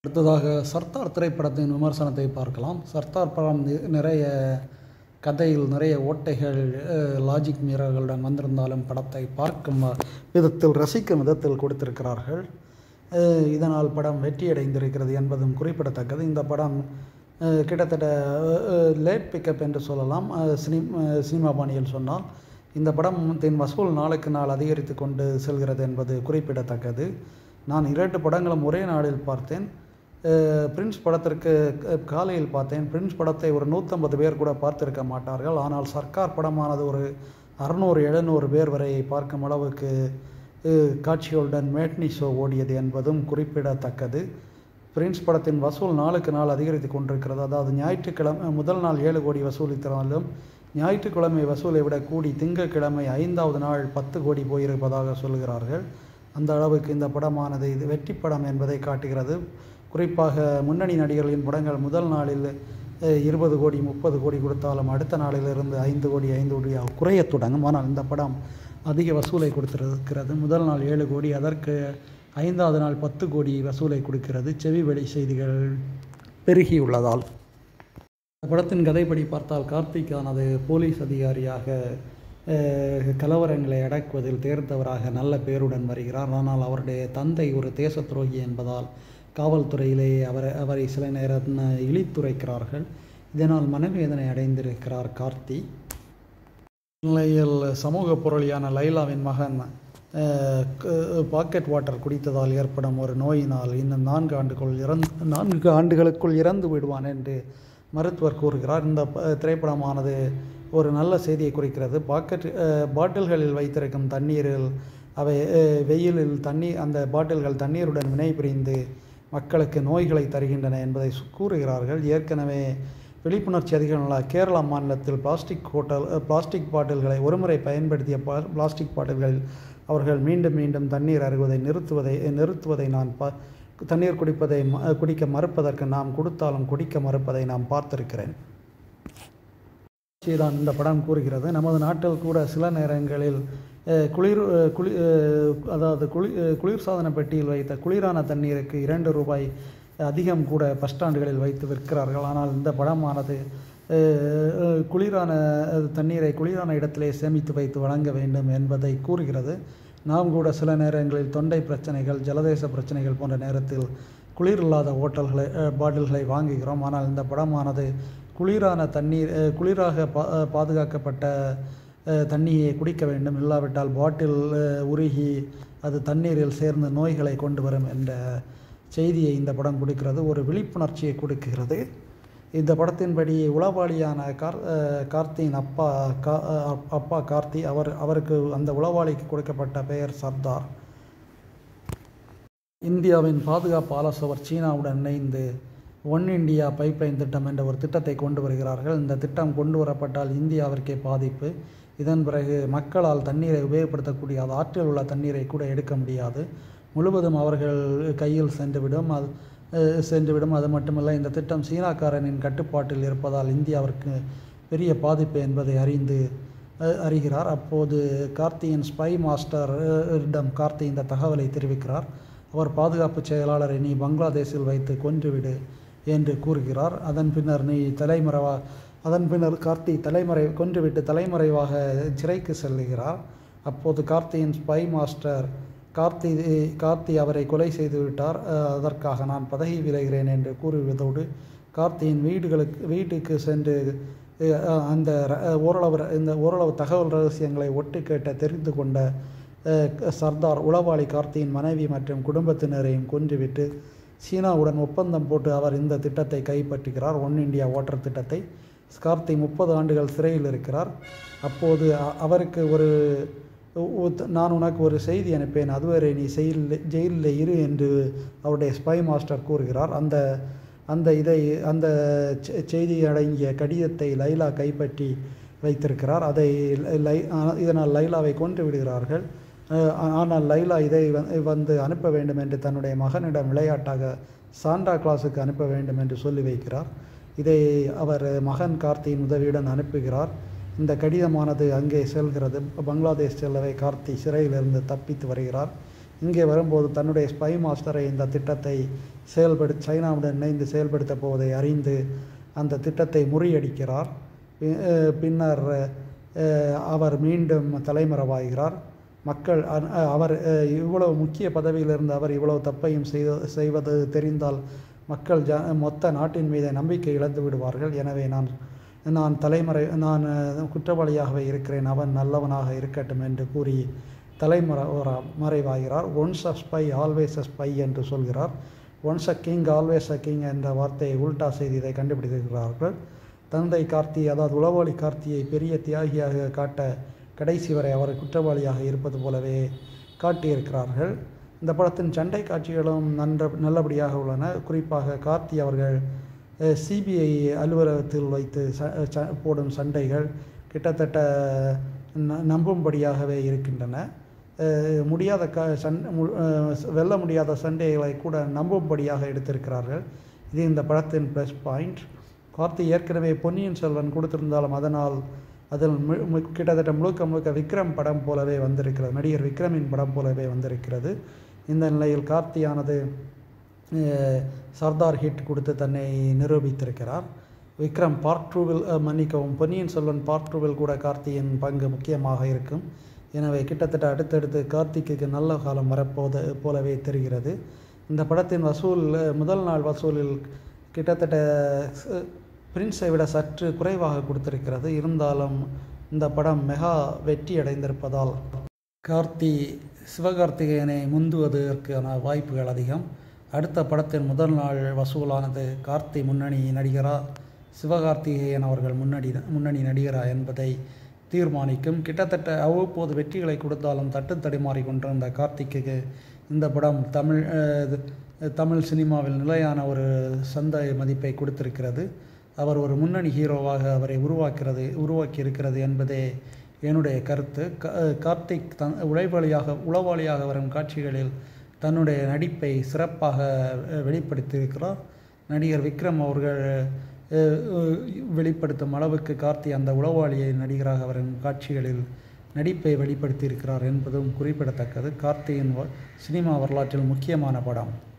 அடுத்ததாக சர்தார் திரைப்படத்தின் விமர்சனத்தை பார்க்கலாம் சர்தார் படம் நி- நிறைய கதையில் நிறைய ஓட்டைகள் அஹ், லாஜிக் மீறல்களுடன் வந்திருந்தாலும் படத்தை பார்க்கும் வ- விதத்தில் ரசிக்கும் விதத்தில் கொடுத்திருக்கிறார்கள் அஹ், இதனால் படம் வெற்றியடைந்திருக்கிறது என்பதும் குறிப்பிடத்தக்கது இந்த படம் அஹ், கிட்டத்தட்ட லேட் பிக்கப் என்று சொல்லலாம் அஹ், சினி அஹ், சினிமா பாணியில் சொன்னால் இந்த படத்தின் வசூல் நாளுக்கு நாள் அதிகரித்து கொண்டு செல்கிறது என்பது குறிப்பிடத்தக்கது நான் இரண்டு படங்களும் ஒரே நாளில் பார்த்தேன் அஹ் பிரின்ஸ் படத்திற்கு க- காலையில் பார்த்தேன் பிரின்ஸ் படத்தை ஒரு நூற்றம்பது பேர் கூட பார்த்திருக்க மாட்டார்கள் ஆனால் சர்க்கார் படமானது ஒரு அறநூறு எழுநூறு பேர் வரை பார்க்கும் அளவுக்கு அஹ், காட்சிகளுடன் மேட்னி ஷோ ஓடியது என்பதும் குறிப்பிடத்தக்கது பிரின்ஸ் படத்தின் வசூல் நாளுக்கு நாள் அதிகரித்து கொண்டிருக்கிறது அதாவது ஞாயிற்றுக்கிழமை முதல் நாள் ஏழு கோடி வசூலித்தாலும் ஞாயிற்றுக்கிழமை வசூலை விட கூடி திங்கட்கிழமை ஐந்தாவது நாள் பத்து கோடி போயிருப்பதாக சொல்கிறார்கள் அந்த அளவுக்கு இந்த படமானது இது வெற்றி படம் என்பதை காட்டுகிறது குறிப்பாக முன்னணி நடிகர்களின் படங்கள் முதல் நாளில் அஹ், இருபது கோடி முப்பது கோடி கொடுத்தாலும் அடுத்த நாளிலிருந்து ஐந்து கோடி ஐந்து கோடியாக குறையத் தொடங்கும் ஆனால் இந்த படம் அதிக வசூலை கொடுத்திருக்கிறது முதல் நாள் ஏழு கோடி அதற்கு ஐந்தாவது நாள் பத்து கோடி வசூலை கொடுக்கிறது செவி வெளி செய்திகள் பெருகியுள்ளதால் இந்த படத்தின் கதைப்படி பார்த்தால் கார்த்திக்கானது போலீஸ் அதிகாரியாக அஹ், கலவரங்களை அடக்குவதில் தேர்ந்தவராக நல்ல பேருடன் வருகிறார் ஆனால் அவருடைய தந்தை ஒரு தேச துரோகி என்பதால் காவல்துறையிலே அவரை அவரை சில நேரம் இழித்துரைக்கிறார்கள் இதனால் மனவேதனை அடைந்திருக்கிறார் கார்த்தி நிலையில் சமூக பொருளியான லைலாவின் மகன் அஹ், க- பாக்கெட் வாட்டர் குடித்ததால் ஏற்படும் ஒரு நோயினால் இன்னும் நான்கு ஆண்டுக்குள் இறந்து நான்கு ஆண்டுகளுக்குள் இறந்து விடுவான் என்று மருத்துவர் கூறுகிறார் இந்த ப- திரைப்படமானது ஒரு நல்ல செய்தியை குறிக்கிறது பாக்கெட் அஹ், பாட்டில்களில் வைத்திருக்கும் தண்ணீரில் அவை அஹ், வெயிலில் தண்ணீர் அந்த பாட்டில்கள் தண்ணீருடன் வினைபுரிந்து மக்களுக்கு நோய்களை தருகின்றன என்பதை சு- கூறுகிறார்கள் ஏற்கனவே விழிப்புணர்ச்சி அதிகமுள்ள கேரளா மாநிலத்தில் பிளாஸ்டிக் ஹோட்டல் பிளாஸ்டிக் பாட்டில்களை ஒருமுறை பயன்படுத்திய பா பிளாஸ்டிக் பாட்டில்களில் அவர்கள் மீண்டும் மீண்டும் தண்ணீர் அருகுவதை நிறுத்துவதை நிறுத்துவதை நான் பா தண்ணீர் குடிப்பதை ம- குடிக்க மறுப்பதற்கு நாம் கொடுத்தாலும் குடிக்க மறுப்பதை நாம் பார்த்திருக்கிறேன் தான் இந்த படம் கூறுகிறது நமது நாட்டில் கூட சில நேரங்களில் அஹ், குளிர் அஹ், குளி அஹ், அதாவது குளி அஹ், குளிர்சாதன பெட்டியில் வைத்த குளிரான தண்ணீருக்கு இரண்டு ரூபாய் அதிகம் கூட பஸ் ஸ்டாண்டுகளில் வைத்து விற்கிறார்கள் ஆனால் இந்த படமானது அஹ், அஹ், குளிரான அஹ், தண்ணீரை குளிரான இடத்திலே சேமித்து வைத்து வழங்க வேண்டும் என்பதை கூறுகிறது நாம் கூட சில நேரங்களில் தொண்டை பிரச்சனைகள் ஜலதேச பிரச்சனைகள் போன்ற நேரத்தில் குளிர் இல்லாத ஓட்டல்களை அஹ், பாட்டில்களை வாங்குகிறோம் ஆனால் இந்த படமானது குளிரான தண்ணீர் அஹ், குளிராக பா அஹ், பாதுகாக்கப்பட்ட அஹ், தண்ணியை குடிக்க வேண்டும் இல்லாவிட்டால் பாட்டில் அஹ், உருகி அது தண்ணீரில் சேர்ந்து நோய்களை கொண்டு வரும் என்ற செய்தியை இந்த படம் கொடுக்கிறது ஒரு விழிப்புணர்ச்சியை கொடுக்கிறது இந்த படத்தின்படி உளவாளியான கார் அஹ், கார்த்தியின் அப்பா கா அஹ், அப்பா கார்த்தி அவர் அவருக்கு அந்த உளவாளிக்கு கொடுக்கப்பட்ட பெயர் சர்தார் இந்தியாவின் பாதுகாப்பு ஆலோசகர் சீனாவுடன் இணைந்து ஒன் இந்தியா பைப்லைன் திட்டம் என்ற ஒரு திட்டத்தை கொண்டு வருகிறார்கள் இந்த திட்டம் கொண்டு வரப்பட்டால் இந்தியாவிற்கே பாதிப்பு இதன் பிறகு மக்களால் தண்ணீரை உபயோகப்படுத்தக்கூடிய அது ஆற்றில் உள்ள தண்ணீரை கூட எடுக்க முடியாது முழுவதும் அவர்கள் கையில் சென்றுவிடும் அது அஹ், சென்றுவிடும் அது மட்டுமல்ல இந்த திட்டம் சீனாக்காரனின் கட்டுப்பாட்டில் இருப்பதால் இந்தியாவிற்கு பெரிய பாதிப்பு என்பதை அறிந்து அஹ், அறிகிறார் அப்போது கார்த்தியின் ஸ்பை மாஸ்டர் அஹ், இடம் கார்த்தி இந்த தகவலை தெரிவிக்கிறார் அவர் பாதுகாப்பு செயலாளரை நீ பங்களாதேஷில் வைத்து கொன்றுவிடு என்று கூறுகிறார் அதன் பின்னர் நீ தலைமறைவா அதன் பின்னர் கார்த்தி தலைமறை கொன்றுவிட்டு தலைமறைவாக சிறைக்கு செல்லுகிறார் அப்போது கார்த்தியின் ஸ்பை மாஸ்டர் கார்த்தி கார்த்தி அவரை கொலை செய்து விட்டார் அஹ், அதற்காக நான் பதவி விலகிறேன் என்று கூறுவதோடு கார்த்தியின் வீடுகளுக்கு வீட்டுக்கு சென்று அஹ், அந்த ர- ஓரளவு ர- இந்த ஓரளவு தகவல் ரகசியங்களை ஒட்டு கேட்ட தெரிந்து கொண்ட அஹ், சர்தார் உளவாளி கார்த்தியின் மனைவி மற்றும் குடும்பத்தினரையும் கொன்றுவிட்டு சீனாவுடன் ஒப்பந்தம் போட்டு அவர் இந்த திட்டத்தை கைப்பற்றுகிறார் ஒன் இந்தியா வாட்டர் திட்டத்தை கார்த்தி முப்பது ஆண்டுகள் சிறையில் இருக்கிறார் அப்போது அ- அவருக்கு ஒரு உ- உ- நான் உனக்கு ஒரு செய்தி அனுப்பேன் அதுவரை நீ செயலில் ஜெயிலில் இரு என்று அவருடைய ஸ்பை மாஸ்டர் கூறுகிறார் அந்த அந்த இதை அந்த செ- செய்தி அடங்கிய கடிதத்தை லைலா கைப்பற்றி வைத்திருக்கிறார் அதை லை- லை ஆ- இதனால் லைலாவை கொன்று விடுகிறார்கள் அஹ் ஆனால் லைலா இதை வ- வந்து அனுப்ப வேண்டும் என்று தன்னுடைய மகனிடம் விளையாட்டாக சாண்டா கிளாஸுக்கு அனுப்ப வேண்டும் என்று சொல்லி வைக்கிறார் இதை அவர் மகன் கார்த்தியின் உதவியுடன் அனுப்புகிறார் இந்த கடிதமானது அங்கே செல்கிறது பங்களாதேஷ் செல்லவே கார்த்தி சிறையிலிருந்து தப்பித்து வருகிறார் இங்கே வரும்போது தன்னுடைய ஸ்பை மாஸ்டரை இந்த திட்டத்தை செயல்படு சைனாவுடன் இணைந்து செயல்படுத்த போவதை அறிந்து அந்த திட்டத்தை முறியடிக்கிறார் பி- அஹ் பின்னர் அஹ், அவர் மீண்டும் தலைமறைவாகிறார் மக்கள் அ- அ- அவர் அஹ், இவ்வளவு முக்கிய பதவியில் இருந்த அவர் இவ்வளவு தப்பையும் செய்த செய்வது தெரிந்தால் மக்கள் ஜ மொத்த நாட்டின் மீது நம்பிக்கை இழந்து விடுவார்கள் எனவே நான் நான் தலைமறை நான் அஹ், குற்றவாளியாகவே இருக்கிறேன் அவன் நல்லவனாக இருக்கட்டும் என்று கூறி தலைமறை மறைவாகிறார் once a spy always a spy என்று சொல்கிறார் once a king always a king என்ற வார்த்தையை உல்டா செய்து இதை கண்டுபிடித்திருக்கிறார்கள் தந்தை கார்த்தி அதாவது உளவாளி கார்த்தியை பெரிய தியாகியாக காட்ட கடைசி வரை அவர் குற்றவாளியாக இருப்பது போலவே காட்டியிருக்கிறார்கள் இந்த படத்தின் சண்டை காட்சிகளும் நன்ற நல்லபடியாக உள்ளன குறிப்பாக கார்த்தி அவர்கள் சிபிஐ அலுவலகத்தில் வைத்து ச ச- போடும் சண்டைகள் கிட்டத்தட்ட ந- நம்பும்படியாகவே இருக்கின்றன அஹ் முடியாத க சண் மு- அஹ் வெல்ல முடியாத சண்டைகளை கூட நம்பும்படியாக எடுத்திருக்கிறார்கள் இது இந்த படத்தின் ப்ளஸ் பாயிண்ட் கார்த்தி ஏற்கனவே பொன்னியின் செல்வன் கொடுத்திருந்தாலும் அதனால் அதில் மு- மு- கிட்டத்தட்ட முழுக்க முழுக்க விக்ரம் படம் போலவே வந்திருக்கிறது நடிகர் விக்ரமின் படம் போலவே வந்திருக்கிறது இந்த நிலையில் கார்த்தியானது அஹ், சர்தார் ஹிட் கொடுத்து தன்னை நிரூபித்திருக்கிறார் விக்ரம் பார்ட் டூவில் மன்னிக்கவும் பொன்னியின் செல்வன் பார்ட் டூவில் கூட கார்த்தியின் பங்கு முக்கியமாக இருக்கும் எனவே கிட்டத்தட்ட அடுத்தடுத்து கார்த்திக்கு நல்ல காலம் வரப்போது போலவே தெரிகிறது இந்த படத்தின் வசூல் அஹ், முதல் நாள் வசூலில் கிட்டத்தட்ட அஹ், பிரின்ஸை விட சற்று குறைவாக கொடுத்திருக்கிறது இருந்தாலும் இந்த படம் மெகா வெற்றி அடைந்திருப்பதால் கார்த்தி சிவகார்த்திகேயனை முந்துவதற்கான வாய்ப்புகள் அதிகம் அடுத்த படத்தின் முதல் நாள் வசூலானது கார்த்தி முன்னணி நடிகரா சிவகார்த்திகேயன் அவர்கள் முன்னணி முன்னணி நடிகரா என்பதை தீர்மானிக்கும் கிட்டத்தட்ட அவ்வப்போது வெற்றிகளை கொடுத்தாலும் தட்டு தடுமாறி கொண்டிருந்த கார்த்திக்கு இந்த படம் தமிழ் அஹ், இது, தமிழ் சினிமாவில் நிலையான ஒரு சந்தை மதிப்பை கொடுத்திருக்கிறது அவர் ஒரு முன்னணி ஹீரோவாக அவரை உருவாக்கிறது உருவாக்கி இருக்கிறது என்பதே என்னுடைய கருத்து க- கார்த்திக் தன் உழைப்பாளியாக உளவாளியாக வரும் காட்சிகளில் தன்னுடைய நடிப்பை சிறப்பாக அஹ், வெளிப்படுத்தியிருக்கிறார் நடிகர் விக்ரம் அவர்கள் அஹ், அஹ், வெளிப்படுத்தும் அளவுக்கு கார்த்தி அந்த உளவாளியை நடிகராக வரும் காட்சிகளில் நடிப்பை வெளிப்படுத்தியிருக்கிறார் என்பதும் குறிப்பிடத்தக்கது கார்த்தியின் வ- சினிமா வரலாற்றில் முக்கியமான படம்